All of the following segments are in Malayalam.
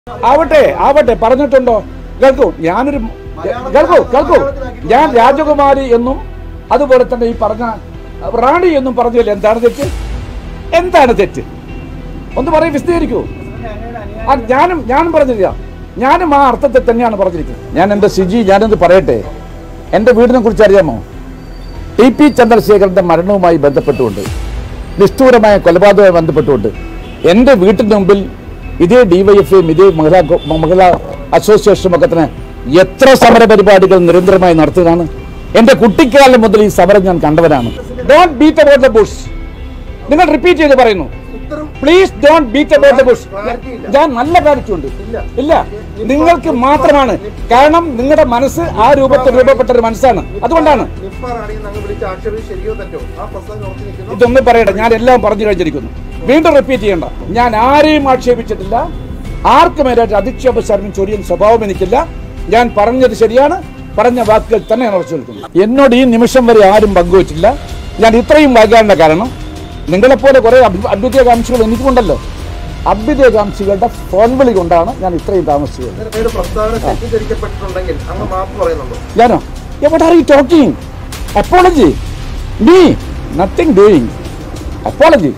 ആവട്ടെ ആവട്ടെ പറഞ്ഞിട്ടുണ്ടോ കേൾക്കൂ ഞാനൊരു കേൾക്കൂ കേൾക്കൂ ഞാൻ രാജകുമാരി എന്നും അതുപോലെ തന്നെ ഈ പറഞ്ഞ റാണി എന്നും പറഞ്ഞില്ല എന്താണ് തെറ്റ് എന്താണ് തെറ്റ് ഒന്ന് പറയും വിശദീകരിക്കൂ ആ, ഞാനും ഞാനും പറഞ്ഞില്ല ഞാനും ആ അർത്ഥത്തിൽ തന്നെയാണ് പറഞ്ഞിരിക്കുന്നത് ഞാൻ എന്റെ സിജി ഞാനെന്ത് പറയട്ടെ എന്റെ വീടിനെ കുറിച്ച് അറിയാമോ ടി പി ചന്ദ്രശേഖരന്റെ മരണവുമായി ബന്ധപ്പെട്ടുകൊണ്ട് നിഷ്ഠൂരമായ കൊലപാതകവുമായി ബന്ധപ്പെട്ടുകൊണ്ട് എൻ്റെ വീട്ടിന് മുമ്പിൽ ഇതേ ഡിവൈഎഫ്ഐയും ഇതേ മഹിളാ ഗോ- മഹിളാ അസോസിയേഷനും ഒക്കെ തന്നെ എത്ര സമര പരിപാടികൾ നിരന്തരമായി നടത്തുന്നതാണ് എൻ്റെ കുട്ടിക്കാലം മുതൽ ഈ സമരം ഞാൻ കണ്ടവനാണ് don't beat about the bush നിങ്ങൾ റിപ്പീറ്റ് ചെയ്ത് പറയുന്നു please don't beat about the bush ഞാൻ നല്ല കാണിച്ചുണ്ട് ഇല്ല നിങ്ങൾക്ക് മാത്രമാണ് കാരണം നിങ്ങളുടെ മനസ്സ് ആ രൂപത്തിൽ രൂപപ്പെട്ട ഒരു മനസ്സാണ് അതുകൊണ്ടാണ് നിപ്പ റാണിയെന്ന് അങ്ങ് വിളിച്ച് ആക്ഷേപിച്ച് ശരിയോ തെറ്റോ ആ പ്രസംഗം ഉറച്ചു നിൽക്കുന്നു ഇതൊന്നും പറയട്ടെ ഞാൻ എല്ലാം പറഞ്ഞു കഴിഞ്ഞിരിക്കുന്നു വീണ്ടും റിപ്പീറ്റ് ചെയ്യണ്ട ഞാൻ ആരെയും ആക്ഷേപിച്ചിട്ടില്ല ആർക്കുമേലായിട്ട് അധിക്ഷേപ ശർമ്മം ചൊരിയുന്ന സ്വഭാവം എനിക്കില്ല ഞാൻ പറഞ്ഞത് ശരിയാണ് പറഞ്ഞ വാക്കുകൾ തന്നെ ഞാൻ ഉറച്ചു നിൽക്കുന്നു എന്നോട് ഈ നിമിഷം വരെ ആരും പങ്കുവച്ചില്ല ഞാൻ ഇത്രയും വൈകാനുള്ള കാരണം നിങ്ങളെപ്പോലെ കുറെ അഭ്യു- അഭ്യുദയകാംക്ഷികൾ എനിക്കുണ്ടല്ലോ അഭ്യുദയകാംക്ഷികളുടെ ഫോൺ വിളി കൊണ്ടാണ് ഞാൻ ഇത്രയും താമസിച്ചത് നിങ്ങളുടെ ഒരു പ്രസ്താവന തെറ്റിദ്ധരിക്കപ്പെട്ടിട്ടുണ്ടെങ്കിൽ അങ്ങ് മാപ്പ് പറയുന്നുണ്ടോ ഞാനോ what are you talking apology me nothing doing apology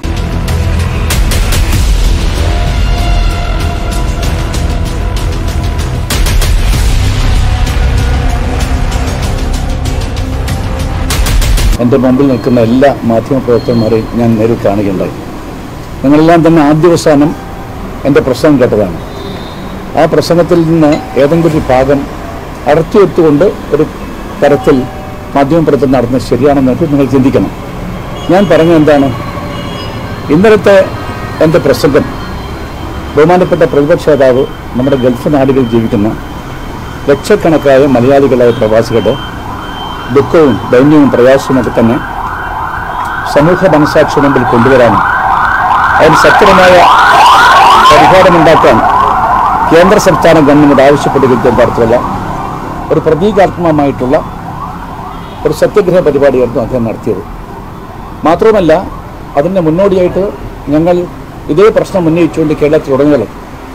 എൻ്റെ മുമ്പിൽ നിൽക്കുന്ന എല്ലാ മാധ്യമപ്രവർത്തകന്മാരെയും ഞാൻ നേരിൽ കാണുകയുണ്ടായി നിങ്ങളെല്ലാം തന്നെ ആദ്യവസാനം എൻ്റെ പ്രസംഗം കേട്ടതാണ് ആ പ്രസംഗത്തിൽ നിന്ന് ഏതെങ്കിലും ഒരു ഭാഗം അടർത്തിയെടുത്തുകൊണ്ട് ഒരു തരത്തിൽ മാധ്യമപ്രവർത്തനം നടന്നത് ശരിയാണെന്നൊക്കെ നിങ്ങൾ ചിന്തിക്കണം ഞാൻ പറഞ്ഞത് എന്താണ് ഇന്നലത്തെ എൻ്റെ പ്രസംഗം ബഹുമാനപ്പെട്ട പ്രതിപക്ഷ നേതാവ് നമ്മുടെ ഗൾഫ് നാടുകളിൽ ജീവിക്കുന്ന ലക്ഷക്കണക്കായ മലയാളികളായ പ്രവാസികളുടെ ദുഃഖവും ദൈന്യവും പ്രയാസവും ഒക്കെ തന്നെ സമൂഹ മനസാക്ഷി മുമ്പിൽ കൊണ്ടുവരാനും അതിന് ശക്തമായ പരിഹാരമുണ്ടാക്കാൻ കേന്ദ്ര സംസ്ഥാന ഗവൺമെന്റ് ആവശ്യപ്പെടുകയും തരത്തിലുള്ള ഒരു പ്രതീകാത്മകമായിട്ടുള്ള ഒരു സത്യഗ്രഹ പരിപാടിയായിരുന്നു അദ്ദേഹം നടത്തിയത് മാത്രമല്ല അതിൻ്റെ മുന്നോടിയായിട്ട് ഞങ്ങൾ ഇതേ പ്രശ്നം ഉന്നയിച്ചുകൊണ്ട് കേരളത്തിലുടനീളം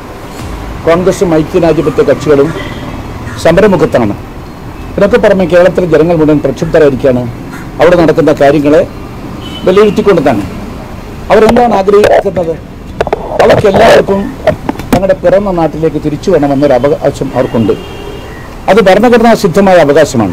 കോൺഗ്രസും ഐക്യരാജ്യപത്യ കക്ഷികളും സമരമുഖത്താണ് ഇതിനൊക്കെ പുറമെ കേരളത്തിലെ ജനങ്ങൾ മുഴുവൻ പ്രക്ഷുബ്ധരായിരിക്കുകയാണ് അവിടെ നടക്കുന്ന കാര്യങ്ങളെ വിലയിരുത്തിക്കൊണ്ട് തന്നെ അവരെന്താണ് ആഗ്രഹിക്കുന്നത് അവർക്ക് എല്ലാവർക്കും തങ്ങളുടെ പിറന്ന നാട്ടിലേക്ക് തിരിച്ചു വേണമെന്നൊരു അവകാശം അവർക്കുണ്ട് അത് ഭരണഘടനാ സിദ്ധമായ അവകാശമാണ്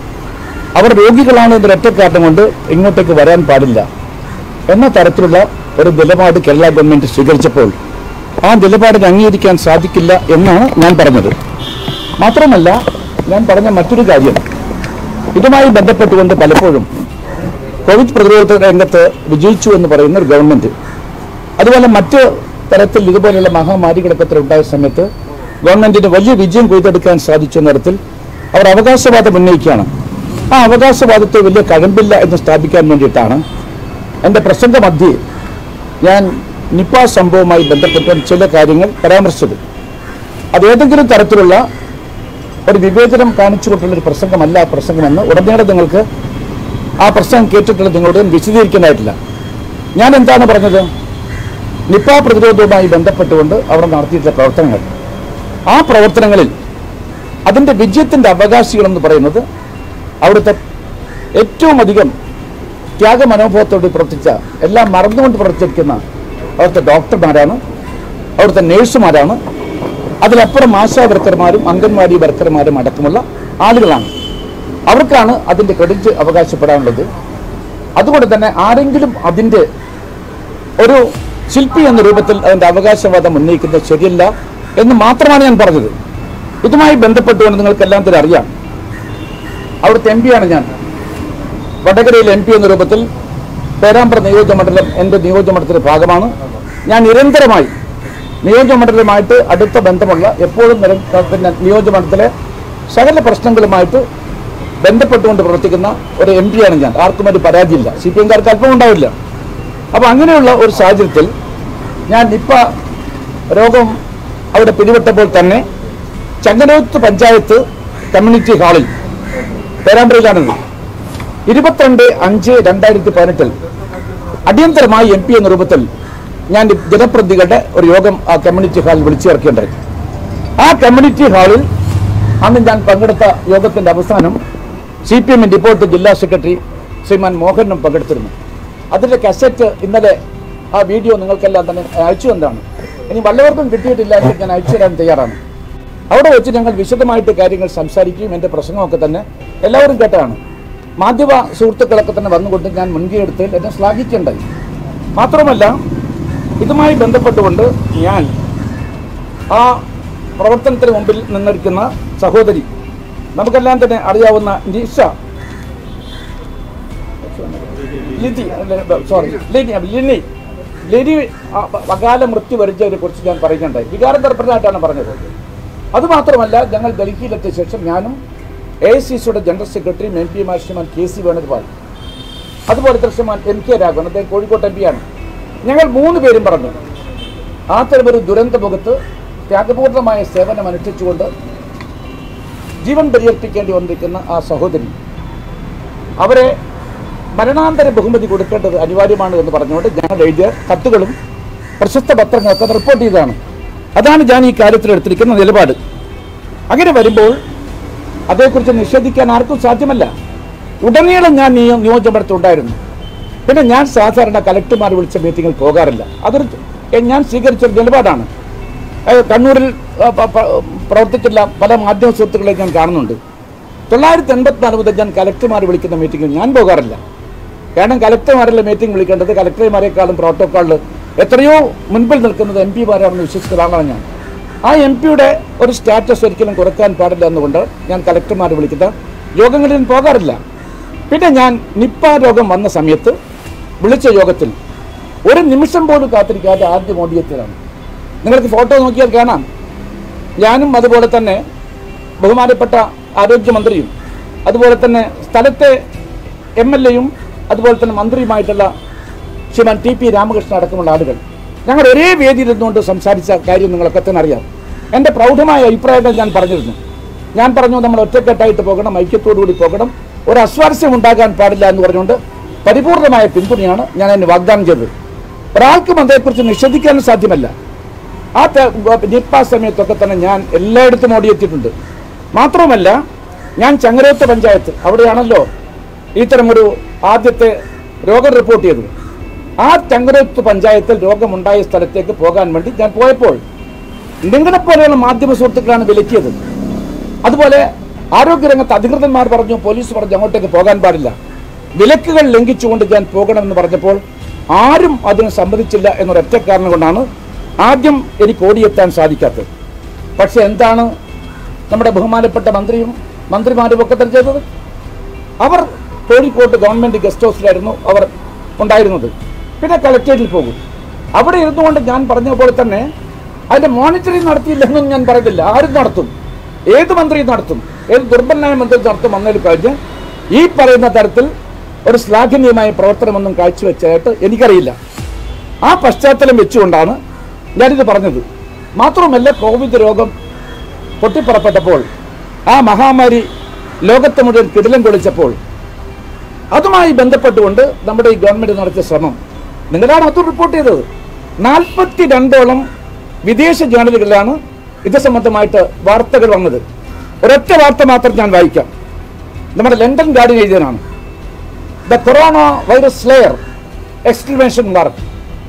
അവർ രോഗികളാണ് എന്നൊരൊറ്റ കാരണം കൊണ്ട് ഇങ്ങോട്ടേക്ക് വരാൻ പാടില്ല എന്ന തരത്തിലുള്ള ഒരു നിലപാട് കേരള ഗവൺമെന്റ് സ്വീകരിച്ചപ്പോൾ ആ നിലപാടിന് അംഗീകരിക്കാൻ സാധിക്കില്ല എന്നാണ് ഞാൻ പറഞ്ഞത് മാത്രമല്ല ഞാൻ പറഞ്ഞ മറ്റൊരു കാര്യം ഇതുമായി ബന്ധപ്പെട്ടുകൊണ്ട് പലപ്പോഴും കോവിഡ് പ്രതിരോധ രംഗത്ത് വിജയിച്ചു എന്ന് പറയുന്ന ഒരു ഗവൺമെന്റ് അതുപോലെ മറ്റ് തരത്തിൽ ഇതുപോലെയുള്ള മഹാമാരികളൊക്കെ ഇത്ര ഉണ്ടായ സമയത്ത് ഗവൺമെന്റിന് വലിയ വിജയം കൊയ്തെടുക്കാൻ സാധിച്ചു എന്ന തരത്തിൽ അവർ അവകാശവാദം ഉന്നയിക്കുകയാണ് ആ അവകാശവാദത്തെ വലിയ കഴമ്പില്ല എന്ന് സ്ഥാപിക്കാൻ വേണ്ടിയിട്ടാണ് എൻ്റെ പ്രസംഗ മധ്യേ ഞാൻ നിപ്പ സംഭവവുമായി ബന്ധപ്പെട്ട ചില കാര്യങ്ങൾ പരാമർശിച്ചത് അത് ഏതെങ്കിലും തരത്തിലുള്ള ഒരു വിവേചനം കാണിച്ചുകൊണ്ടുള്ള ഒരു പ്രസംഗമല്ല ആ പ്രസംഗമെന്ന് ഉടനീളം നിങ്ങൾക്ക് ആ പ്രസംഗം കേട്ടിട്ടുള്ള നിങ്ങളോട് ഞാൻ വിശദീകരിക്കാനായിട്ടില്ല ഞാൻ എന്താണ് പറഞ്ഞത് നിപ്പ പ്രതിരോധവുമായി ബന്ധപ്പെട്ടുകൊണ്ട് അവർ നടത്തിയിട്ടുള്ള പ്രവർത്തനങ്ങൾ ആ പ്രവർത്തനങ്ങളിൽ അതിൻ്റെ വിജയത്തിൻ്റെ അവകാശികളെന്ന് പറയുന്നത് അവിടുത്തെ ഏറ്റവും അധികം ത്യാഗമനോഭാവത്തോട് പ്രവർത്തിച്ച എല്ലാം മറന്നുകൊണ്ട് പ്രവർത്തിക്കുന്ന അവിടുത്തെ ഡോക്ടർമാരാണ് അവിടുത്തെ നേഴ്സുമാരാണ് അതിലപ്പുറം ആശാ വർക്കർമാരും അംഗൻവാടി വർക്കർമാരും അടക്കമുള്ള ആളുകളാണ് അവർക്കാണ് അതിൻ്റെ ക്രെഡിറ്റ് അവകാശപ്പെടാനുള്ളത് അതുകൊണ്ട് തന്നെ ആരെങ്കിലും അതിൻ്റെ ഒരു ശില്പി എന്ന രൂപത്തിൽ അതിൻ്റെ അവകാശവാദം ഉന്നയിക്കുന്നത് ശരിയല്ല എന്ന് മാത്രമാണ് ഞാൻ പറഞ്ഞത് ഇതുമായി ബന്ധപ്പെട്ടുകൊണ്ട് നിങ്ങൾക്ക് എല്ലാം തന്നെ അറിയാം അവിടുത്തെ എം പിയാണ് ഞാൻ വടകരയിൽ എം പി എന്ന രൂപത്തിൽ പേരാമ്പ്ര നിയോജകമണ്ഡലം എൻ്റെ നിയോജകമണ്ഡലത്തിൻ്റെ ഭാഗമാണ് ഞാൻ നിരന്തരമായി നിയോജകമണ്ഡലമായിട്ട് അടുത്ത ബന്ധമുള്ള എപ്പോഴും നിര- പിന്നെ നിയോജകമണ്ഡലത്തിലെ സകല പ്രശ്നങ്ങളുമായിട്ട് ബന്ധപ്പെട്ടുകൊണ്ട് പ്രവർത്തിക്കുന്ന ഒരു എം പിയാണ് ഞാൻ ആർക്കും ഒരു പരാതിയില്ല സി പി എംകാർക്ക് അല്പം ഉണ്ടാവില്ല അപ്പോൾ അങ്ങനെയുള്ള ഒരു സാഹചര്യത്തിൽ ഞാൻ നിപ്പ രോഗം അവിടെ പിടിപെട്ടപ്പോൾ തന്നെ ചങ്ങനൂത്ത് പഞ്ചായത്ത് കമ്മ്യൂണിറ്റി ഹാളിൽ പേരാമ്പ്രയിലാണിത് ഇരുപത്തിരണ്ട് അഞ്ച് രണ്ടായിരത്തി പതിനെട്ടിൽ അടിയന്തരമായി എം പി എന്ന രൂപത്തിൽ ഞാൻ ജനപ്രതിനിധികളുടെ ഒരു യോഗം ആ കമ്മ്യൂണിറ്റി ഹാളിൽ വിളിച്ചു ചേർക്കേണ്ടായി ആ കമ്മ്യൂണിറ്റി ഹാളിൽ അന്ന് ഞാൻ പങ്കെടുത്ത യോഗത്തിന്റെ അവസാനം സി പി എമ്മിന്റെ ഇപ്പോഴത്തെ ജില്ലാ സെക്രട്ടറി ശ്രീമാൻ മോഹനും പങ്കെടുത്തിരുന്നു അതിന്റെ കസറ്റ് ഇന്നലെ ആ വീഡിയോ നിങ്ങൾക്കെല്ലാം തന്നെ അയച്ചു എന്താണ് ഇനി വല്ലവർക്കും കിട്ടിയിട്ടില്ല എങ്കിൽ ഞാൻ അയച്ചു തരാൻ തയ്യാറാണ് അവിടെ വെച്ച് ഞങ്ങൾ വിശദമായിട്ട് കാര്യങ്ങൾ സംസാരിക്കുകയും എൻ്റെ പ്രസംഗമൊക്കെ തന്നെ എല്ലാവരും കേട്ടതാണ് മാധ്യമ സുഹൃത്തുക്കളൊക്കെ തന്നെ വന്നുകൊണ്ട് ഞാൻ മുൻകൈ എടുത്തതിൽ എന്നെ ശ്ലാഘിക്കേണ്ടായി മാത്രമല്ല ഇതുമായി ബന്ധപ്പെട്ടുകൊണ്ട് ഞാൻ ആ പ്രവർത്തനത്തിന് മുമ്പിൽ നിന്നിരിക്കുന്ന സഹോദരി നമുക്കെല്ലാം തന്നെ അറിയാവുന്ന നിഷ ലിതി സോറി ലിനി ലിനി ലിനി ആ, അകാല മൃത്യു വരിച്ചതിനെ കുറിച്ച് ഞാൻ പറയുന്നുണ്ടായി വികാരതർപ്പണമായിട്ടാണ് പറഞ്ഞത് അതുമാത്രമല്ല ഞങ്ങൾ ഡൽഹിയിലെത്തിയ ശേഷം ഞാനും എ ഐ സി സിയുടെ ജനറൽ സെക്രട്ടറിയും M P Sriman K C Venugopal അതുപോലെ തന്നെ ശ്രീമാൻ എം കെ രാഘവൻ അദ്ദേഹം കോഴിക്കോട്ട് എം പിയാണ് ഞങ്ങൾ മൂന്ന് പേരും പറഞ്ഞു അത്തരമൊരു ദുരന്ത മുഖത്ത് ത്യാഗപൂർണമായ സേവനം അനുഷ്ഠിച്ചുകൊണ്ട് ജീവൻ ബലിയർപ്പിക്കേണ്ടി വന്നിരിക്കുന്ന ആ സഹോദരി അവരെ മരണാന്തര ബഹുമതി കൊടുക്കേണ്ടത് അനിവാര്യമാണ് എന്ന് പറഞ്ഞുകൊണ്ട് ഞങ്ങൾ എഴുതിയ കത്തുകളും പ്രശസ്ത പത്രങ്ങളൊക്കെ റിപ്പോർട്ട് ചെയ്തതാണ് അതാണ് ഞാൻ ഈ കാര്യത്തിൽ എടുത്തിരിക്കുന്ന നിലപാട് അങ്ങനെ വരുമ്പോൾ അതേക്കുറിച്ച് നിഷേധിക്കാൻ ആർക്കും സാധ്യമല്ല ഉടനീളം ഞാൻ നിയോ നിയോജകമടത്തുണ്ടായിരുന്നു പിന്നെ ഞാൻ സാധാരണ കലക്ടർമാർ വിളിച്ച മീറ്റിങ്ങിൽ പോകാറില്ല അതൊരു എ- ഞാൻ സ്വീകരിച്ചൊരു നിലപാടാണ് ഏഹ് കണ്ണൂരിൽ ആ, പ- പ- പ്രവർത്തിച്ചിട്ടുള്ള പല മാധ്യമ സുഹൃത്തുക്കളെ ഞാൻ കാണുന്നുണ്ട് തൊള്ളായിരത്തി എൺപത്തിനാല് മുതൽ ഞാൻ കലക്ടർമാർ വിളിക്കുന്ന മീറ്റിങ്ങിൽ ഞാൻ പോകാറില്ല കാരണം കലക്ടർമാരുടെ മീറ്റിംഗ് വിളിക്കേണ്ടത് കലക്ടർമാരെക്കാളും പ്രോട്ടോക്കോളിൽ എത്രയോ മുൻപിൽ നിൽക്കുന്നത് എം പിമാരാണെന്ന് വിശ്വസിക്കുന്ന ആളാണ് ഞാൻ ആ എം പിയുടെ ഒരു സ്റ്റാറ്റസ് ഒരിക്കലും കുറക്കാൻ പാടില്ല എന്നുകൊണ്ട് ഞാൻ കലക്ടർമാരെ വിളിക്കുന്ന യോഗങ്ങളിൽ ഞാൻ പോകാറില്ല പിന്നെ ഞാൻ നിപ്പ രോഗം വന്ന സമയത്ത് വിളിച്ച യോഗത്തിൽ ഒരു നിമിഷം പോലും കാത്തിരിക്കാതെ ആദ്യം ഓടിയെത്തിയതാണ് നിങ്ങൾക്ക് ഫോട്ടോ നോക്കിയാൽ കാണാം ഞാനും അതുപോലെ തന്നെ ബഹുമാനപ്പെട്ട ആരോഗ്യമന്ത്രിയും അതുപോലെ തന്നെ സ്ഥലത്തെ എം എൽ എയും അതുപോലെ തന്നെ മന്ത്രിയുമായിട്ടുള്ള ശ്രീമാൻ ടി പി രാമകൃഷ്ണൻ അടക്കമുള്ള ആളുകൾ ഞങ്ങൾ ഒരേ വേദിയിൽ ഇരുന്നുകൊണ്ട് സംസാരിച്ച കാര്യം നിങ്ങളൊക്കെ തന്നെ അറിയാം എൻ്റെ പ്രൗഢമായ അഭിപ്രായങ്ങൾ ഞാൻ പറഞ്ഞിരുന്നു ഞാൻ പറഞ്ഞു നമ്മൾ ഒറ്റക്കെട്ടായിട്ട് പോകണം ഐക്യത്തോടുകൂടി പോകണം ഒരു അസ്വാരസ്യം ഉണ്ടാകാൻ പാടില്ല എന്ന് പറഞ്ഞുകൊണ്ട് പരിപൂർണമായ പിന്തുണയാണ് ഞാൻ അതിന് വാഗ്ദാനം ചെയ്തത് ഒരാൾക്കും അതേക്കുറിച്ച് നിഷേധിക്കാനും സാധ്യമല്ല ആ ത- നിപ്പ സമയത്തൊക്കെ തന്നെ ഞാൻ എല്ലായിടത്തും ഓടിയെത്തിയിട്ടുണ്ട് മാത്രമല്ല ഞാൻ ചങ്ങരോത്ത് പഞ്ചായത്ത് അവിടെയാണല്ലോ ഇത്തരമൊരു ആദ്യത്തെ രോഗം റിപ്പോർട്ട് ചെയ്തത് ആ ചങ്ങരോത്ത് പഞ്ചായത്തിൽ രോഗമുണ്ടായ സ്ഥലത്തേക്ക് പോകാൻ വേണ്ടി ഞാൻ പോയപ്പോൾ നിങ്ങളെപ്പോലെയുള്ള മാധ്യമ സുഹൃത്തുക്കളാണ് വിലക്കിയത് അതുപോലെ ആരോഗ്യരംഗത്ത് അധികൃതന്മാർ പറഞ്ഞു പോലീസ് പറഞ്ഞു അങ്ങോട്ടേക്ക് പോകാൻ പാടില്ല വിലക്കുകൾ ലംഘിച്ചുകൊണ്ട് ഞാൻ പോകണമെന്ന് പറഞ്ഞപ്പോൾ ആരും അതിന് സമ്മതിച്ചില്ല എന്നൊരൊറ്റ കാരണം കൊണ്ടാണ് ആദ്യം എനിക്ക് ഓടിയെത്താൻ സാധിക്കാത്തത് പക്ഷെ എന്താണ് നമ്മുടെ ബഹുമാനപ്പെട്ട മന്ത്രിയും മന്ത്രിമാരും ഒക്കെ തന്നെ ചെയ്തത് അവർ കോഴിക്കോട്ട് ഗവൺമെന്റ് ഗസ്റ്റ് ഹൗസിലായിരുന്നു അവർ ഉണ്ടായിരുന്നത് പിന്നെ കളക്ടറേറ്റിൽ പോകും അവിടെ ഇരുന്നുകൊണ്ട് ഞാൻ പറഞ്ഞ പോലെ തന്നെ അതിന്റെ മോണിറ്ററിംഗ് നടത്തിയില്ലെന്നും ഞാൻ പറയുന്നില്ല ആരും നടത്തും ഏത് മന്ത്രി നടത്തും ഏത് ദുർബലനായ മന്ത്രി നടത്തും എന്നതിൽ കഴിഞ്ഞ് ഈ പറയുന്ന തരത്തിൽ ഒരു ശ്ലാഘനീയമായ പ്രവർത്തനമൊന്നും കാഴ്ചവെച്ചതായിട്ട് എനിക്കറിയില്ല ആ പശ്ചാത്തലം വെച്ചുകൊണ്ടാണ് ഞാനിത് പറഞ്ഞത് മാത്രമല്ല കോവിഡ് രോഗം പൊട്ടിപ്പുറപ്പെട്ടപ്പോൾ ആ മഹാമാരി ലോകത്തെ മുഴുവൻ കിടിലം കൊളിച്ചപ്പോൾ അതുമായി ബന്ധപ്പെട്ടുകൊണ്ട് നമ്മുടെ ഈ ഗവൺമെന്റ് നടത്തിയ ശ്രമം നിങ്ങളാണ് അത് റിപ്പോർട്ട് ചെയ്തത് നാൽപ്പത്തി രണ്ടോളം വിദേശ ജേണലുകളിലാണ് ഇത് സംബന്ധമായിട്ട് വാർത്തകൾ വന്നത് ഒരൊറ്റ വാർത്ത മാത്രം ഞാൻ വായിക്കാം നമ്മുടെ ലണ്ടൻ ഗാർഡിയൻ എഴുതിയതാണ് the coronavirus slayer exclamation mark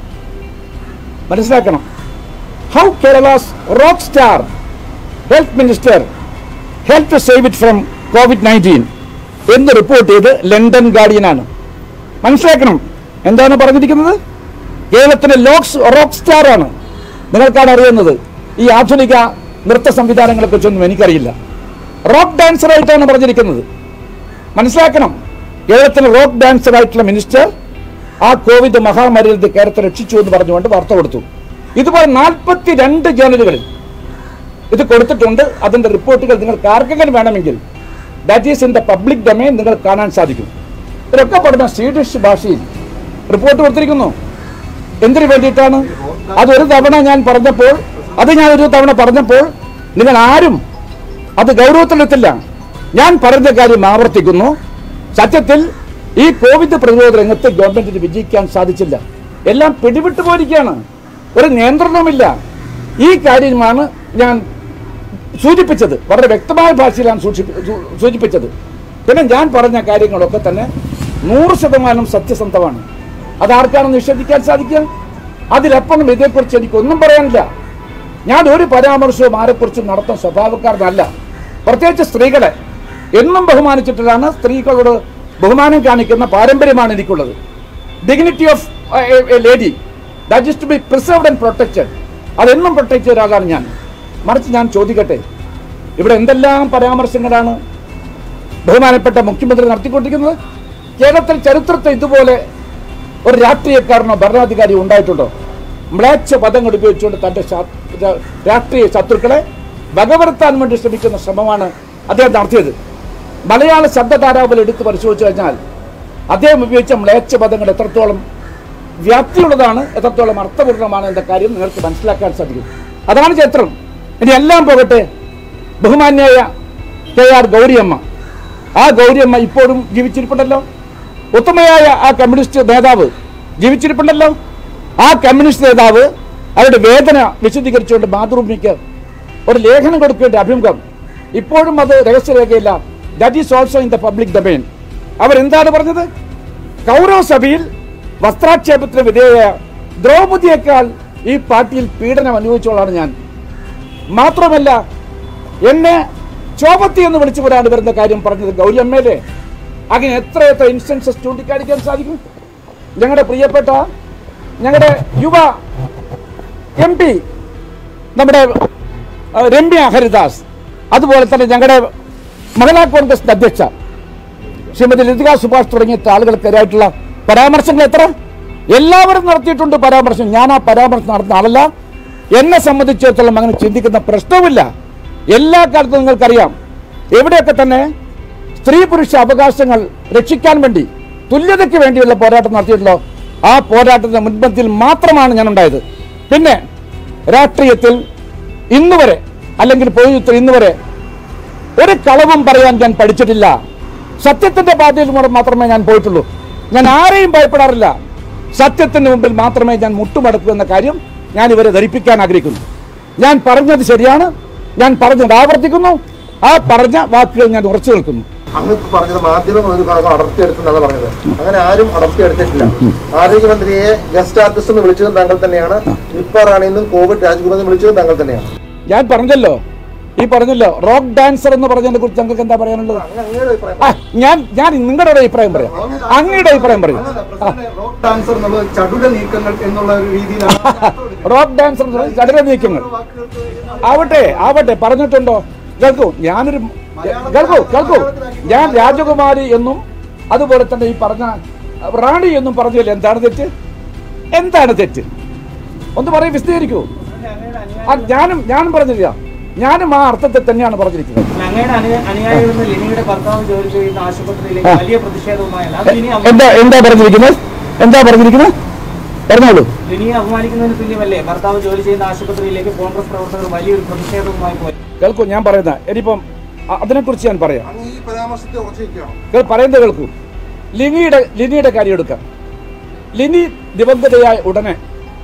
മനസ്സിലാക്കണം how Kerala's rock star health minister help to save it from COVID nineteen എന്ന് റിപ്പോർട്ട് ചെയ്ത് ലണ്ടൻ ഗാർഡിയനാണ് മനസ്സിലാക്കണം എന്താണ് പറഞ്ഞിരിക്കുന്നത് കേരളത്തിലെ ലോക്സ് റോക്ക് സ്റ്റാർ ആണ് നിങ്ങൾക്കാണ് അറിയുന്നത് ഈ ആധുനിക നൃത്ത സംവിധാനങ്ങളെ കുറിച്ചൊന്നും എനിക്കറിയില്ല റോക്ക് ഡാൻസർ ആയിട്ടാണ് പറഞ്ഞിരിക്കുന്നത് മനസ്സിലാക്കണം കേരളത്തിലെ റോക്ക് ഡാൻസർ ആയിട്ടുള്ള മിനിസ്റ്റർ ആ കോവിഡ് മഹാമാരിയിൽ നിന്ന് കേരളത്തെ രക്ഷിച്ചു എന്ന് പറഞ്ഞുകൊണ്ട് വാർത്ത കൊടുത്തു ഇതുപോലെ നാൽപ്പത്തി രണ്ട് ജേണലുകളിൽ ഇത് കൊടുത്തിട്ടുണ്ട് അതിന്റെ റിപ്പോർട്ടുകൾ നിങ്ങൾക്ക് ആർക്കെങ്കിലും വേണമെങ്കിൽ that is in the public domain നിങ്ങൾ കാണാൻ സാധിക്കും ഇതൊക്കെ പഠന സ്വീഡിഷ് ഭാഷയിൽ റിപ്പോർട്ട് കൊടുത്തിരിക്കുന്നു എന്തിനു വേണ്ടിയിട്ടാണ് അതൊരു തവണ ഞാൻ പറഞ്ഞപ്പോൾ അത് ഞാൻ ഒരു തവണ പറഞ്ഞപ്പോൾ നിങ്ങൾ ആരും അത് ഗൗരവത്തിലെത്തില്ല ഞാൻ പറഞ്ഞ കാര്യം ആവർത്തിക്കുന്നു സത്യത്തിൽ ഈ കോവിഡ് പ്രതിരോധ രംഗത്ത് ഗവൺമെന്റിന് വിജയിക്കാൻ സാധിച്ചില്ല എല്ലാം പിടിവിട്ടു പോയിരിക്കുകയാണ് ഒരു നിയന്ത്രണവുമില്ല ഈ കാര്യമാണ് ഞാൻ സൂചിപ്പിച്ചത് വളരെ വ്യക്തമായ ഭാഷയിലാണ് സൂക്ഷിപ്പി- സൂ- സൂചിപ്പിച്ചത് പിന്നെ ഞാൻ പറഞ്ഞ കാര്യങ്ങളൊക്കെ തന്നെ നൂറ് ശതമാനം സത്യസന്ധമാണ് അതാർക്കാണ് നിഷേധിക്കാൻ സാധിക്കുക അതിലപ്പം ഇതേക്കുറിച്ച് എനിക്കൊന്നും പറയാനില്ല ഞാൻ ഒരു പരാമർശവും ആരെക്കുറിച്ചും നടത്താൻ സ്വഭാവക്കാരനല്ല പ്രത്യേകിച്ച് സ്ത്രീകളെ എന്നും ബഹുമാനിച്ചിട്ടാണ് സ്ത്രീകളോട് ബഹുമാനം കാണിക്കുന്ന പാരമ്പര്യമാണ് എനിക്കുള്ളത് dignity of a lady that is to be preserved and protected അതെന്നും പ്രൊട്ടക്ട് ചെയ്ത ഒരാളാണ് ഞാൻ മറിച്ച് ഞാൻ ചോദിക്കട്ടെ ഇവിടെ എന്തെല്ലാം പരാമർശങ്ങളാണ് ബഹുമാനപ്പെട്ട മുഖ്യമന്ത്രി നടത്തിക്കൊണ്ടിരിക്കുന്നത് കേരളത്തിൽ ചരിത്രത്തിൽ ഇതുപോലെ ഒരു രാഷ്ട്രീയക്കാരനോ ഭരണാധികാരിയോ ഉണ്ടായിട്ടുണ്ടോ മ്ലേച്ഛ പദങ്ങൾ ഉപയോഗിച്ചുകൊണ്ട് തന്റെ ശാ- രാ- രാഷ്ട്രീയ ശത്രുക്കളെ വകവരുത്താൻ വേണ്ടി ശ്രമിക്കുന്ന ശ്രമമാണ് അദ്ദേഹം നടത്തിയത് മലയാള ശബ്ദധാരാവൽ എടുത്ത് പരിശോധിച്ചു കഴിഞ്ഞാൽ അദ്ദേഹം ഉപയോഗിച്ച മ്ലേച്ഛ പദങ്ങൾ എത്രത്തോളം വ്യാപ്തിയുള്ളതാണ് എത്രത്തോളം അർത്ഥപൂർണ്ണമാണ് എന്ന കാര്യം നിങ്ങൾക്ക് മനസ്സിലാക്കാൻ സാധിക്കും അതാണ് ചരിത്രം ഇനി എല്ലാം പോകട്ടെ ബഹുമാന്യായ കെ ആർ ഗൗരിയമ്മ ആ ഗൗരിയമ്മ ഇപ്പോഴും ജീവിച്ചിരിപ്പുണ്ടല്ലോ ഉത്തമയായ ആ കമ്മ്യൂണിസ്റ്റ് നേതാവ് ജീവിച്ചിരിപ്പുണ്ടല്ലോ ആ കമ്മ്യൂണിസ്റ്റ് നേതാവ് അവരുടെ വേദന വിശദീകരിച്ചുകൊണ്ട് മാതൃഭൂമിക്ക് ഒരു ലേഖനം കൊടുക്കേണ്ട അഭിമുഖം ഇപ്പോഴും അത് രഹസ്യരേഖയില്ല that is also in the public domain അവരെന്താണ് പറഞ്ഞത് കൗരവ സഭയിൽ വസ്ത്രാക്ഷേപത്തിന് വിധേയ ദ്രൗപദിയേക്കാൾ ഈ പാർട്ടിയിൽ പീഡനം അനുഭവിച്ചോളാണ് ഞാൻ മാത്രമല്ല എന്നെ ചോപത്തി എന്ന് വിളിച്ചു ഒരാൾ വരുന്ന കാര്യം പറഞ്ഞത് ഗൗരി അമ്മയിലെ അങ്ങനെ എത്ര എത്ര ഇൻസ്റ്റൻസസ് ചൂണ്ടിക്കാണിക്കാൻ സാധിക്കും ഞങ്ങളുടെ പ്രിയപ്പെട്ട ഞങ്ങളുടെ യുവ എം പി നമ്മുടെ ആ, രമ്യ ഹരിദാസ് അതുപോലെ തന്നെ ഞങ്ങളുടെ മഹിളാ കോൺഗ്രസ് അധ്യക്ഷ ശ്രീമതി ലതിക സുഭാഷ് തുടങ്ങിയ ആളുകൾക്കെതിരായിട്ടുള്ള പരാമർശങ്ങൾ എത്ര എല്ലാവരും നടത്തിയിട്ടുണ്ട് പരാമർശം ഞാൻ ആ പരാമർശം നടത്തുന്ന ആളല്ല എന്നെ സംബന്ധിച്ചിടത്തോളം അങ്ങനെ ചിന്തിക്കുന്ന പ്രശ്നവുമില്ല എല്ലാ കാലത്തും നിങ്ങൾക്കറിയാം എവിടെയൊക്കെ തന്നെ സ്ത്രീ പുരുഷ അവകാശങ്ങൾ രക്ഷിക്കാൻ വേണ്ടി തുല്യതയ്ക്ക് വേണ്ടിയുള്ള പോരാട്ടം നടത്തിയിട്ടുള്ളോ ആ പോരാട്ടത്തിന്റെ മുൻപന്തിയിൽ മാത്രമാണ് ഞാൻ ഉണ്ടായത് പിന്നെ രാഷ്ട്രീയത്തിൽ ഇന്നുവരെ അല്ലെങ്കിൽ പൊതുജീവിതത്തിൽ ഇന്നുവരെ ഒരു കളവും പറയാൻ ഞാൻ പഠിച്ചിട്ടില്ല സത്യത്തിന്റെ പാതയിൽ കൂടെ മാത്രമേ ഞാൻ പോയിട്ടുള്ളൂ ഞാൻ ആരെയും ഭയപ്പെടാറില്ല സത്യത്തിന് മുമ്പിൽ മാത്രമേ ഞാൻ മുട്ടുമടക്കൂ എന്ന കാര്യം ഞാൻ ഇവരെ ധരിപ്പിക്കാൻ ആഗ്രഹിക്കുന്നു ഞാൻ പറഞ്ഞത് ശരിയാണ് ഞാൻ പറഞ്ഞത് ആവർത്തിക്കുന്നു ആ പറഞ്ഞ വാക്കുകൾ ഞാൻ ഉറച്ചു നിൽക്കുന്നു അങ്ങ് ഇപ്പൊ പറഞ്ഞത് മാധ്യമങ്ങൾ ഒരു ഭാഗം അടർത്തിയെടുത്തെന്നാണ് പറഞ്ഞത് അങ്ങനെ ആരും അടർത്തിയെടുത്തിട്ടില്ല ആരോഗ്യമന്ത്രിയെ ഗസ്റ്റ് ആർട്ടിസ്റ്റ് എന്ന് വിളിച്ചതും താങ്കൾ തന്നെയാണ് നിപ്പ റാണിന്നും കോവിഡ് രാജ്കുമാർ വിളിച്ചതും താങ്കൾ തന്നെയാണ് ഞാൻ പറഞ്ഞല്ലോ ഈ പറഞ്ഞല്ലോ റോക്ക് ഡാൻസർ എന്ന് പറഞ്ഞതിനെ കുറിച്ച് നിങ്ങൾക്ക് എന്താ പറയാനുള്ളത് അങ്ങ് അങ്ങയുടെ അഭിപ്രായം ആ ഞാൻ ഞാൻ നിങ്ങളുടെ ഒരു അഭിപ്രായം പറയാം അങ്ങയുടെ അഭിപ്രായം പറയും അങ്ങനല്ല, പ്രസിഡന്റ് റോക്ക് ഡാൻസർ എന്നുള്ളത് ചടുല നീക്കങ്ങൾ എന്നുള്ള ഒരു രീതിയിലാണ് റോക്ക് ഡാൻസർ എന്ന് പറഞ്ഞാൽ ചടുല നീക്കങ്ങൾ ആവട്ടെ ആവട്ടെ പറഞ്ഞിട്ടുണ്ടോ കേൾക്കൂ ഞാനൊരു കേൾക്കൂ കേൾക്കൂ ഞാൻ രാജകുമാരി എന്നും അതുപോലെ തന്നെ ഈ പറഞ്ഞ റാണി എന്നും പറഞ്ഞില്ല എന്താണ് തെറ്റ് എന്താണ് തെറ്റ് ഒന്ന് പറയും വിശദീകരിക്കൂ ആ, ഞാനും ഞാനും പറഞ്ഞില്ല ഞാനും ആ അർത്ഥത്തിൽ തന്നെയാണ് പറഞ്ഞിരിക്കുന്നത് അങ്ങയുടെ അനു- അനുയായികളിൽ നിന്ന് ലിനിയുടെ ഭർത്താവ് ജോലി ചെയ്യുന്ന ആശുപത്രിയിലേക്ക് ആ. വലിയ പ്രതിഷേധവുമായാണ് അത് ലിനി അവ- എന്താ എന്താ പറഞ്ഞിരിക്കുന്നത് എന്താ പറഞ്ഞിരിക്കുന്നത് പറഞ്ഞോളൂ ലിനിയെ അപമാനിക്കുന്നതിന് തുല്യമല്ലേ ഭർത്താവ് ജോലി ചെയ്യുന്ന ആശുപത്രിയിലേക്ക് കോൺഗ്രസ് പ്രവർത്തകർ വലിയൊരു പ്രതിഷേധവുമായി പോയി കേൾക്കൂ ഞാൻ പറയുന്ന ഇനിയിപ്പം അ- അതിനെക്കുറിച്ച് ഞാൻ പറയാം അങ്ങ് ഈ പരാമർശത്തെ ഉറച്ചിരിക്കുകയാണ് കേൾ പറയുന്നത് കേൾക്കൂ ലിനിയുടെ ലിനിയുടെ കാര്യം എടുക്കാം ലിനി ദിവംഗതയായ ഉടനെ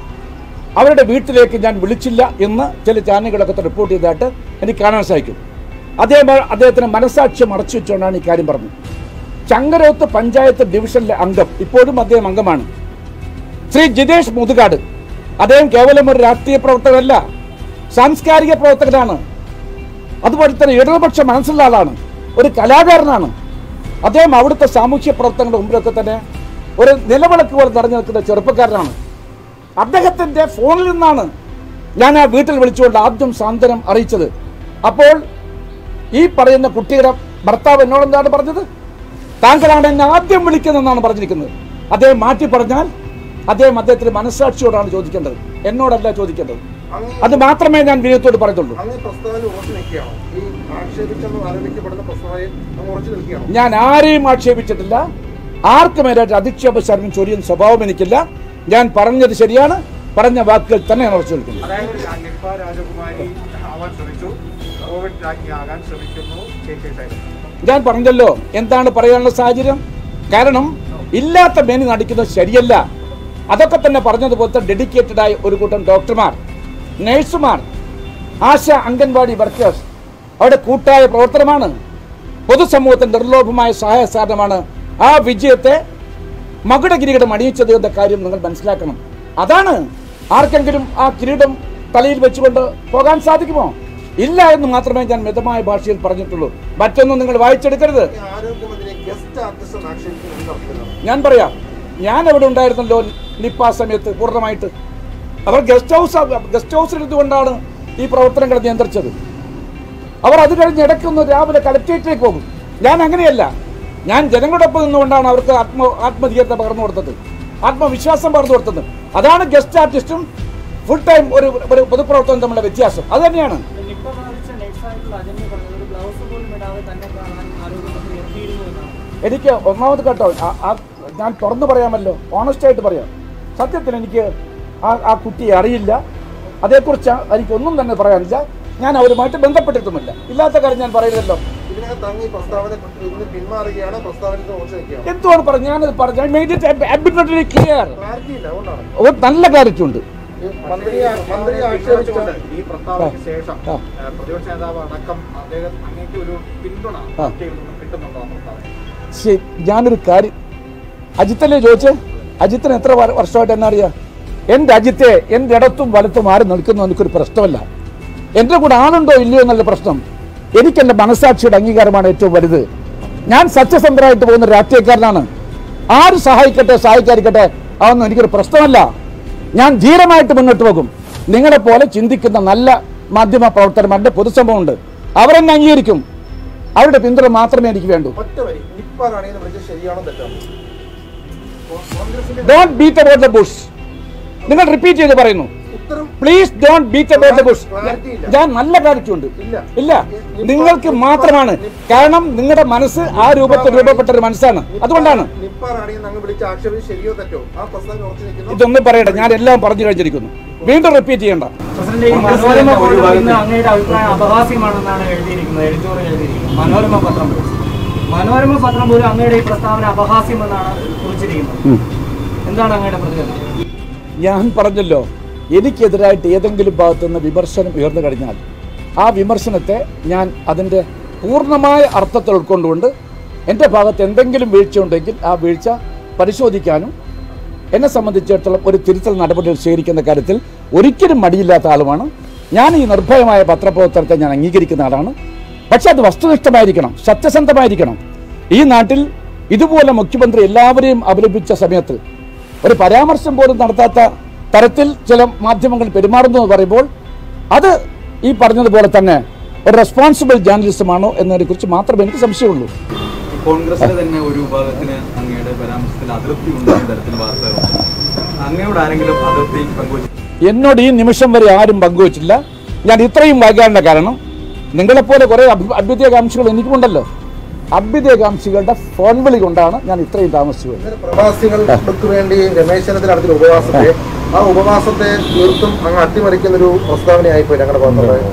അവരുടെ വീട്ടിലേക്ക് ഞാൻ വിളിച്ചില്ല എന്ന് ചില ചാനലുകളൊക്കെ റിപ്പോർട്ട് ചെയ്തതായിട്ട് എനിക്ക് കാണാൻ സാധിക്കും അദ്ദേഹം അദ്ദേഹത്തിന് മനസാക്ഷി മറച്ചു വെച്ചുകൊണ്ടാണ് ഈ കാര്യം പറഞ്ഞത് ചങ്ങരോത്ത് പഞ്ചായത്ത് ഡിവിഷനിലെ അംഗം ഇപ്പോഴും അദ്ദേഹം അംഗമാണ് ശ്രീ ജിതേഷ് മുതുകാട് അദ്ദേഹം കേവലം ഒരു രാഷ്ട്രീയ പ്രവർത്തകരല്ല സാംസ്കാരിക പ്രവർത്തകനാണ് അതുപോലെ തന്നെ ഇടതുപക്ഷ മനസ്സുള്ള ആളാണ് ഒരു കലാകാരനാണ് അദ്ദേഹം അവിടുത്തെ സാമൂഹ്യ പ്രവർത്തനങ്ങളുടെ മുമ്പിലൊക്കെ തന്നെ ഒരു നിലവിളക്ക് പോലെ നിറഞ്ഞു നിൽക്കുന്ന ചെറുപ്പക്കാരനാണ് അദ്ദേഹത്തിന്റെ ഫോണിൽ നിന്നാണ് ഞാൻ ആ വീട്ടിൽ വിളിച്ചുകൊണ്ട് ആദ്യം സാന്ത്വനം അറിയിച്ചത് അപ്പോൾ ഈ പറയുന്ന കുട്ടിയുടെ ഭർത്താവ് എന്നോട് എന്താണ് പറഞ്ഞത് താങ്കളാണ് എന്നെ ആദ്യം വിളിക്കുന്നതെന്നാണ് പറഞ്ഞിരിക്കുന്നത് അദ്ദേഹം മാറ്റി പറഞ്ഞാൽ അദ്ദേഹം അദ്ദേഹത്തിന്റെ മനസ്സാക്ഷിയോടാണ് ചോദിക്കേണ്ടത് എന്നോടല്ല ചോദിക്കേണ്ടത് അങ്ങ് അത് മാത്രമേ ഞാൻ വിനയത്തോട് പറയത്തുള്ളൂ അങ്ങ് ഈ പ്രസ്താവന ഉറച്ചു നിൽക്കുകയാണോ ഈ ആക്ഷേപിച്ചെന്ന് ആരോപിക്കപ്പെടുന്ന പ്രസ്താവനയിൽ അങ്ങ് ഉറച്ചു നിൽക്കുകയാണോ ഞാൻ ആരെയും ആക്ഷേപിച്ചിട്ടില്ല ആർക്കുമേലായിട്ട് അധിക്ഷേപ ശർമ്മം ചൊരിയുന്ന സ്വഭാവം എനിക്കില്ല ഞാൻ പറഞ്ഞത് ശരിയാണ് പറഞ്ഞ വാക്കുകൾ തന്നെയാണ് ഉറച്ചു നിൽക്കുന്നത് അതായത് നിപ്പ രാജകുമാരി ആവാൻ ശ്രമിച്ചു കോവിഡ് രാജ്ഞിയാകാൻ ശ്രമിക്കുന്നു കെ കെ ശൈലജ ഞാൻ പറഞ്ഞല്ലോ എന്താണ് പറയാനുള്ള സാഹചര്യം കാരണം ഇല്ലാത്ത മേനി നടിക്കുന്നത് ശരിയല്ല അതൊക്കെ തന്നെ പറഞ്ഞതുപോലത്തെ ഡെഡിക്കേറ്റഡ് ആയ ഒരു കൂട്ടം ഡോക്ടർമാർ നഴ്സുമാർ ആശ അംഗൻവാടി വർക്കേഴ്സ് അവിടെ കൂട്ടായ പ്രവർത്തനമാണ് പൊതുസമൂഹത്തിന്റെ നിർലോഭമായ സഹായ സാധനമാണ് ആ വിജയത്തെ മകുട കിരീടം അണിയിച്ചത് എന്ന കാര്യം നിങ്ങൾ മനസ്സിലാക്കണം അതാണ് ആർക്കെങ്കിലും ആ കിരീടം തലയിൽ വെച്ചുകൊണ്ട് പോകാൻ സാധിക്കുമോ ഇല്ല എന്ന് മാത്രമേ ഞാൻ മിതമായ ഭാഷയിൽ പറഞ്ഞിട്ടുള്ളൂ മറ്റൊന്നും നിങ്ങൾ വായിച്ചെടുക്കരുത് ഈ ആരോഗ്യമന്ത്രിയെ ഗസ്റ്റ് ആർട്ടിസ്റ്റ് എന്ന് ആക്ഷേപിക്കുന്നത് എന്ത് അർത്ഥത്തിലാണ് ഞാൻ പറയാം ഞാൻ അവിടെ ഉണ്ടായിരുന്നല്ലോ നിപ്പ സമയത്ത് പൂർണ്ണമായിട്ട് അവർ ഗസ്റ്റ് ഹൗസ് ഗസ്റ്റ് ഹൗസിൽ ഇരുന്നുകൊണ്ടാണ് ഈ പ്രവർത്തനങ്ങൾ നിയന്ത്രിച്ചത് അവർ അത് കഴിഞ്ഞ് ഇടയ്ക്കൊന്ന് രാവിലെ കളക്ടറേറ്റിലേക്ക് പോകും ഞാൻ അങ്ങനെയല്ല ഞാൻ ജനങ്ങളോടൊപ്പം നിന്നുകൊണ്ടാണ് അവർക്ക് ആത്മ ആത്മധീരത പകർന്നു കൊടുത്തത് ആത്മവിശ്വാസം പകർന്നു കൊടുത്തത് അതാണ് ഗസ്റ്റ് ആർട്ടിസ്റ്റും ഫുൾ ടൈം ഒരു ഒരു പൊതുപ്രവർത്തനം തമ്മിലുള്ള വ്യത്യാസം അത് തന്നെയാണ് നിപ്പ ബാധിച്ച നഴ്സായിട്ടുള്ള അജന്യ പറഞ്ഞത് ഒരു ബ്ലൗസ് പോലും ഇടാതെ തന്നെ കാണാൻ ആരോഗ്യമന്ത്രി എത്തിയിരുന്നു എന്നാണ് എനിക്ക് ഒന്നാമത് കേട്ടോ ആ- ആ ഞാൻ തുറന്നു പറയാമല്ലോ ഓണസ്റ്റ് ആയിട്ട് പറയാം സത്യത്തിൽ എനിക്ക് ആ ആ കുട്ടിയെ അറിയില്ല അതേക്കുറിച്ച് എനിക്കൊന്നും തന്നെ പറയാനില്ല ഞാൻ അവരുമായിട്ട് ബന്ധപ്പെട്ടിട്ടുമില്ല ഇല്ലാത്ത കാര്യം ഞാൻ പറയുന്നല്ലോ ഇതിനകത്ത് അങ്ങ് ഈ പ്രസ്താവന ഇന്ന് പിന്മാറുകയാണ് പ്രസ്താവന ഉറച്ചു നിൽക്കുകയാണ് എന്തുവാണ് പറഞ്ഞത് ഞാനത് പറഞ്ഞു I made it abundantly clear. Clarity ഇല്ല അതുകൊണ്ടാണ് ഒരു നല്ല ക്ലാരിറ്റി ഉണ്ട് ഈ മന്ത്രിയെ മന്ത്രിയെ ആക്ഷേപിച്ചുകൊണ്ട് ഈ പ്രസ്താവനയ്ക്ക് ശേഷം ആ. ഏഹ്, പ്രതിപക്ഷ നേതാവ് അടക്കം അദ്ദേഹം അങ്ങേക്ക് ഒരു പിന്തുണ ആ. പാർട്ടിയിൽ നിന്നും കിട്ടുന്നുണ്ടോ ആ പ്രസ്താവന ശരി ഞാനൊരു കാര്യം അജിത്തല്ലേ ചോദിച്ചേ അജിത്തിന് എത്ര വർ- വർഷമായിട്ട് എന്നെ അറിയാം എൻ്റെ അജിത്തെ എൻ്റെ ഇടത്തും വലത്തും ആര് നിൽക്കുന്നു എനിക്കൊരു പ്രശ്നമല്ല എൻ്റെ കൂടെ ആളുണ്ടോ ഇല്ലയോ എന്നുള്ള പ്രശ്നം എനിക്ക് എൻ്റെ മനസാക്ഷിയുടെ അംഗീകാരമാണ് ഏറ്റവും വലുത് ഞാൻ സത്യസന്ധരായിട്ട് പോകുന്ന രാഷ്ട്രീയക്കാരനാണ് ആര് സഹായിക്കട്ടെ സഹായിക്കാതിരിക്കട്ടെ അതൊന്നും എനിക്കൊരു പ്രശ്നമല്ല ഞാൻ ധീരമായിട്ട് മുന്നോട്ട് പോകും നിങ്ങളെപ്പോലെ ചിന്തിക്കുന്ന നല്ല മാധ്യമ പ്രവർത്തകന്മാരുടെ പൊതുസമൂഹമുണ്ട് അവരെന്നെ അംഗീകരിക്കും അവരുടെ പിന്തുണ മാത്രമേ എനിക്ക് വേണ്ടൂ ഒറ്റ വരി നിപ്പ റാണിയെന്ന് വിളിച്ചത് ശരിയാണോ തെറ്റാണോ കോൺഗ്രസിന്റെ don't beat about the bush നിങ്ങൾ റിപ്പീറ്റ് ചെയ്ത് പറയുന്നു ഉത്തരം please don't beat about the bush Clarity ഇല്ല. ഞാൻ നല്ല ക്ലാരിറ്റി ഉണ്ട് ഇല്ല. ഇല്ല നിങ്ങൾക്ക് മാത്രമാണ് കാരണം നിങ്ങളുടെ മനസ്സ് ആ രൂപത്തിൽ രൂപപ്പെട്ട ഒരു മനസ്സാണ് അതുകൊണ്ടാണ് നിപ്പ റാണിയെന്ന് അങ്ങ് വിളിച്ച ആക്ഷേപം ശരിയോ തെറ്റോ ആ പ്രസ്താവന ഉറച്ചു നിൽക്കുന്നു ഇതൊന്നും പറയണ്ട ഞാൻ എല്ലാം പറഞ്ഞു കഴിഞ്ഞിരിക്കുന്നു വീണ്ടും റിപ്പീറ്റ് ചെയ്യണ്ട പ്രസിഡന്റ് ഈ മനോരമ പോലും ഇന്ന് അങ്ങയുടെ അഭിപ്രായം അപഹാസ്യമാണെന്നാണ് എഴുതിയിരിക്കുന്നത് എഡിറ്റോറിയൽ എഴുതിയിരിക്കുന്നത് മനോരമ പത്രം പോലും. മനോരമ പത്രം പോലും അങ്ങയുടെ ഈ പ്രസ്താവന അപഹാസ്യമെന്നാണ് കുറിച്ചിരിക്കുന്നത് എന്താണ് അങ്ങയുടെ പ്രതികരണം ഞാൻ പറഞ്ഞല്ലോ എനിക്കെതിരായിട്ട് ഏതെങ്കിലും ഭാഗത്തുനിന്ന് വിമർശനം ഉയർന്നു കഴിഞ്ഞാൽ ആ വിമർശനത്തെ ഞാൻ അതിൻ്റെ പൂർണ്ണമായ അർത്ഥത്തിൽ ഉൾക്കൊണ്ടുകൊണ്ട് എൻ്റെ ഭാഗത്ത് എന്തെങ്കിലും വീഴ്ച ഉണ്ടെങ്കിൽ ആ വീഴ്ച പരിശോധിക്കാനും എന്നെ സംബന്ധിച്ചിടത്തോളം ഒരു തിരുത്തൽ നടപടികൾ സ്വീകരിക്കുന്ന കാര്യത്തിൽ ഒരിക്കലും മടിയില്ലാത്ത ആളുമാണ് ഞാൻ ഈ നിർഭയമായ പത്രപ്രവർത്തനത്തെ ഞാൻ അംഗീകരിക്കുന്ന ആളാണ് പക്ഷെ അത് വസ്തുനിഷ്ഠമായിരിക്കണം സത്യസന്ധമായിരിക്കണം ഈ നാട്ടിൽ ഇതുപോലെ മുഖ്യമന്ത്രി എല്ലാവരെയും അപലപിച്ച സമയത്ത് ഒരു പരാമർശം പോലും നടത്താത്ത തരത്തിൽ ചില മാധ്യമങ്ങൾ പെരുമാറുന്നു എന്ന് പറയുമ്പോൾ അത് ഈ പറഞ്ഞതുപോലെ തന്നെ ഒരു റെസ്പോൺസിബിൾ ജേർണലിസമാണോ എന്നതിനെ കുറിച്ച് മാത്രമേ എനിക്ക് സംശയമുള്ളൂ കോൺഗ്രസിലെ തന്നെ ഒരു വിഭാഗത്തിന് അങ്ങയുടെ പരാമർശത്തിൽ അതൃപ്തി ഉണ്ടെന്ന തരത്തിൽ വാർത്തകൾ അങ്ങയോട് ആരെങ്കിലും അതൃപ്തി പങ്കുവച്ചു എന്നോട് ഈ നിമിഷം വരെ ആരും പങ്കുവച്ചില്ല ഞാൻ ഇത്രയും വൈകാനുള്ള കാരണം നിങ്ങളെപ്പോലെ കുറേ അഭ്യു- അഭ്യുദയകാംക്ഷികൾ എനിക്കുമുണ്ടല്ലോ അഭ്യുദയകാംക്ഷികളുടെ ഫോൺ വിളി കൊണ്ടാണ് ഞാൻ ഇത്രയും താമസിച്ചു പോയത് ഇന്നലെ പ്രവാസികൾക്ക് വേണ്ടി രമേശ് ചെന്നിത്തല നടത്തിയ ഉപവാസത്തെ ആ ഉപവാസത്തെ തീർത്തും അങ്ങ് അട്ടിമറിക്കുന്ന ഒരു പ്രസ്താവനയായിപ്പോയി ഞങ്ങളുടെ ഭാഗത്തുള്ളത്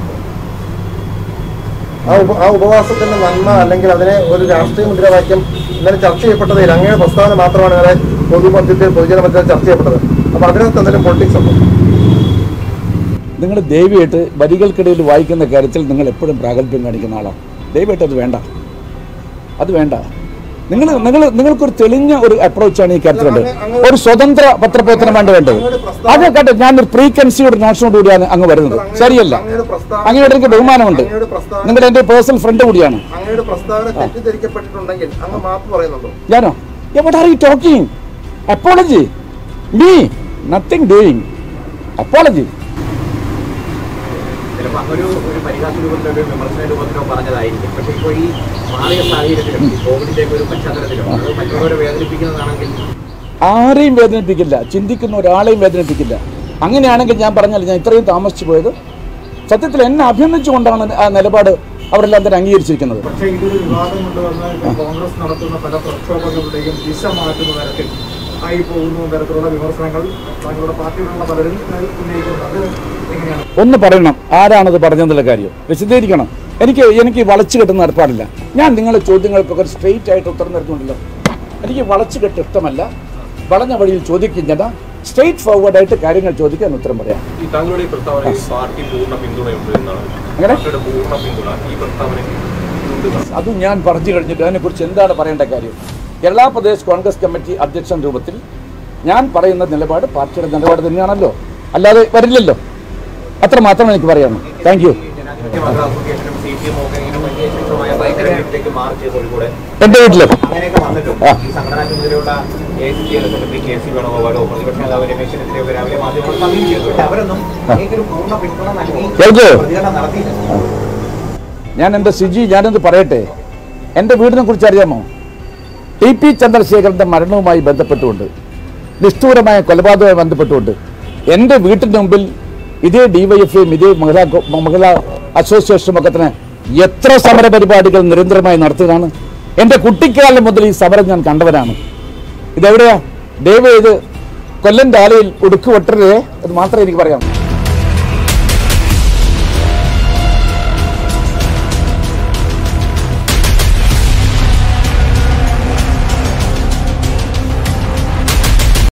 ആ ഉപ ആ ഉപവാസത്തിന്റെ നന്മ അല്ലെങ്കിൽ അതിനെ ഒരു രാഷ്ട്രീയ മുദ്രാവാക്യം ഇന്നലെ ചർച്ച ചെയ്യപ്പെട്ടത് അങ്ങയുടെ പ്രസ്താവന മാത്രമാണ് ഇന്നലെ പൊതുമധ്യത്തിൽ പൊതുജന മധ്യത്തിൽ ചർച്ച ചെയ്യപ്പെട്ടത് അപ്പൊ അതിനകത്ത് എന്തെങ്കിലും പൊളിറ്റിക്സ് ഉണ്ടോ നിങ്ങൾ ദയവായിട്ട് വരികൾക്കിടയിൽ വായിക്കുന്ന കാര്യത്തിൽ നിങ്ങൾ എപ്പോഴും പ്രാഗൽഭ്യം കാണിക്കുന്ന ആളാണ് ദയവായിട്ട് അത് വേണ്ട അത് വേണ്ട നിങ്ങൾ നിങ്ങൾ നിങ്ങൾക്കൊരു തെളിഞ്ഞ ഒരു അപ്രോച്ചാണ് ഈ കാര്യത്തിലുള്ളത് ഒരു സ്വതന്ത്ര പത്രപ്രവർത്തനമാണ് വേണ്ടത് അത് കേട്ടെ ഞാനൊരു പ്രീ കൺസീവ്ഡ് നോഷനോട് കൂടിയാണ് അങ്ങ് വരുന്നത് ശരിയല്ല അങ്ങയുടെ പ്രസ്താവന അങ്ങയോട് എനിക്ക് ബഹുമാനമുണ്ട് അങ്ങയുടെ പ്രസ്താവന നിങ്ങൾ എൻ്റെ പേഴ്സണൽ ഫ്രണ്ട് കൂടിയാണ് അങ്ങയുടെ പ്രസ്താവന തെറ്റിദ്ധരിക്കപ്പെട്ടിട്ടുണ്ടെങ്കിൽ അങ്ങ് മാപ്പ് പറയുന്നുണ്ടോ ഞാനോ what are you talking apology me nothing doing apology ചിലപ്പോൾ ഒരു ഒരു പരിഹാസ രൂപത്തിലോ ഒരു വിമർശന രൂപത്തിലോ പറഞ്ഞതായിരിക്കും പക്ഷേ ഇപ്പോൾ ഈ മാറിയ സാഹചര്യത്തിലും ഈ കോവിഡിന്റെ ഒക്കെ ഒരു പശ്ചാത്തലത്തിലും അത് മറ്റുള്ളവരെ വേദനിപ്പിക്കുന്നതാണെങ്കിൽ ആരെയും വേദനിപ്പിക്കില്ല ചിന്തിക്കുന്ന ഒരാളെയും വേദനിപ്പിക്കില്ല അങ്ങനെയാണെങ്കിൽ ഞാൻ പറഞ്ഞാൽ ഞാൻ ഇത്രയും താമസിച്ചു പോയത് സത്യത്തിൽ എന്നെ അഭിനന്ദിച്ചുകൊണ്ടാണ് ആ നിലപാട് അവരെല്ലാം തന്നെ അംഗീകരിച്ചിരിക്കുന്നത് പക്ഷേ ഇതൊരു വിവാദം കൊണ്ടുവന്ന് ഇപ്പോൾ കോൺഗ്രസ് നടത്തുന്ന പല പ്രക്ഷോഭങ്ങളുടെയും ദിശ മാറ്റുന്ന തരത്തിൽ ആയി പോകുന്ന തരത്തിലുള്ള വിമർശനങ്ങൾ താങ്കളുടെ പാർട്ടിയിലുള്ള പലരും ഏഹ്, ഉന്നയിക്കുന്നുണ്ട് അത് എങ്ങനെയാണ് ഒന്ന് പറയണം ആരാണത് പറഞ്ഞതെന്നുള്ള കാര്യം വിശദീകരിക്കണം എനിക്ക് എനിക്ക് വളച്ചു കെട്ടുന്ന ഏർപ്പാടില്ല ഞാൻ നിങ്ങളുടെ ചോദ്യങ്ങൾക്കൊക്കെ സ്ട്രെയിറ്റ് ആയിട്ട് ഉത്തരം നൽകുന്നുണ്ടല്ലോ എനിക്ക് വളച്ചു കെട്ട് ഇഷ്ടമല്ല വളഞ്ഞ വഴിയിൽ ചോദിക്കില്ല സ്ട്രെയിറ്റ് ഫോർവേഡായിട്ട് കാര്യങ്ങൾ ചോദിക്കാൻ ഉത്തരം പറയാം ഈ താങ്കളുടെ ഈ പ്രസ്താവനയിൽ പാർട്ടി പൂർണ്ണ പിന്തുണയുണ്ട് എന്നാണ് എങ്ങനെ? പാർട്ടിയുടെ പൂർണ്ണ പിന്തുണ ഈ പ്രസ്താവനയ്ക്ക് ഉണ്ട് എന്നാണ്. അതും ഞാൻ പറഞ്ഞു കഴിഞ്ഞിട്ട് അതിനെക്കുറിച്ച് എന്താണ് പറയേണ്ട കാര്യം കേരള പ്രദേശ് കോൺഗ്രസ് കമ്മിറ്റി അധ്യക്ഷൻ രൂപത്തിൽ ഞാൻ പറയുന്ന നിലപാട് പാർട്ടിയുടെ നിലപാട് തന്നെയാണല്ലോ അല്ലാതെ വരില്ലല്ലോ അത്ര മാത്രം എനിക്ക് പറയാനുള്ളൂ താങ്ക് യു ജനാധിപത്യ മഹിളാ അസോസിയേഷനും സി പി എം ഒക്കെ ഇങ്ങനെ വലിയ ശക്തമായ ഭയങ്കരത്തിലേക്ക് മാർച്ച് കോഴിക്കോട് എൻ്റെ വീട്ടിലും അങ്ങനെയൊക്കെ വന്നിട്ടും ആ. ഈ സംഘടനാ ചുമതലയുള്ള A C C secretary K C വേണുഗോപാലോ പ്രതിപക്ഷ നേതാവ് രമേശിനെതിരെ ഒക്കെ രാവിലെ മാധ്യമങ്ങൾ സമീപിച്ചു ചെയ്തു പക്ഷെ അവരൊന്നും എനിക്കൊരു പൂർണ്ണ പിന്തുണ നൽകി കേൾക്കൂ. പ്രതികരണം നടത്തിയില്ല ഞാൻ എൻ്റെ സിജി ഞാനെന്ത് പറയട്ടെ എൻ്റെ വീടിനെ കുറിച്ച് അറിയാമോ ടി പി ചന്ദ്രശേഖരൻ്റെ മരണവുമായി ബന്ധപ്പെട്ടുകൊണ്ട് നിഷ്ഠൂരമായ കൊലപാതകവുമായി ബന്ധപ്പെട്ടുകൊണ്ട് എൻ്റെ വീട്ടിന് മുമ്പിൽ ഇതേ ഡിവൈഎഫ്ഐയും ഇതേ മഹിളാ കോ- മഹിളാ അസോസിയേഷനും ഒക്കെ തന്നെ എത്ര സമര പരിപാടികൾ നിരന്തരമായി നടത്തിയതാണ് എൻ്റെ കുട്ടിക്കാലം മുതൽ ഈ സമരം ഞാൻ കണ്ടവനാണ് ഇതെവിടെയാ ദയവ് ചെയ്ത് കൊല്ലം ഡാലയിൽ ഉടുക്ക് വെട്ടരുതേ അത് മാത്രമേ എനിക്ക് പറയാം